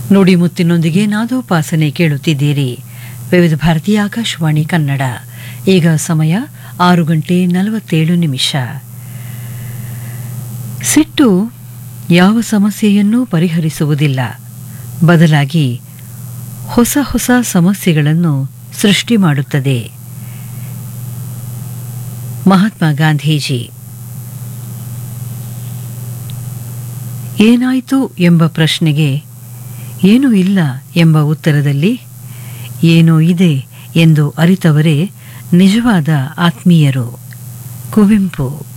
ನುಡಿ ಮುತ್ತಿನೊಂದಿಗೆ ನಾದೋಪಾಸನೆ ಕೇಳುತ್ತಿದ್ದೀರಿ ವಿವಿಧ ಭಾರತೀಯ ಆಕಾಶವಾಣಿ ಕನ್ನಡ ಈಗ ಸಮಯ ಆರು ಗಂಟೆ ನಲವತ್ತೇಳು ನಿಮಿಷ ಸಿಟ್ಟು ಯಾವ ಸಮಸ್ಯೆಯನ್ನೂ ಪರಿಹರಿಸುವುದಿಲ್ಲ ಬದಲಾಗಿ ಹೊಸ ಹೊಸ ಸಮಸ್ಯೆಗಳನ್ನು ಸೃಷ್ಟಿ ಮಾಡುತ್ತದೆ ಮಹಾತ್ಮ ಗಾಂಧೀಜಿ ಏನಾಯಿತು ಎಂಬ ಪ್ರಶ್ನೆಗೆ ಏನೂ ಇಲ್ಲ ಎಂಬ ಉತ್ತರದಲ್ಲಿ ಏನೋ ಇದೆ ಎಂದು ಅರಿತವರೇ ನಿಜವಾದ ಆತ್ಮೀಯರು ಕುವೆಂಪು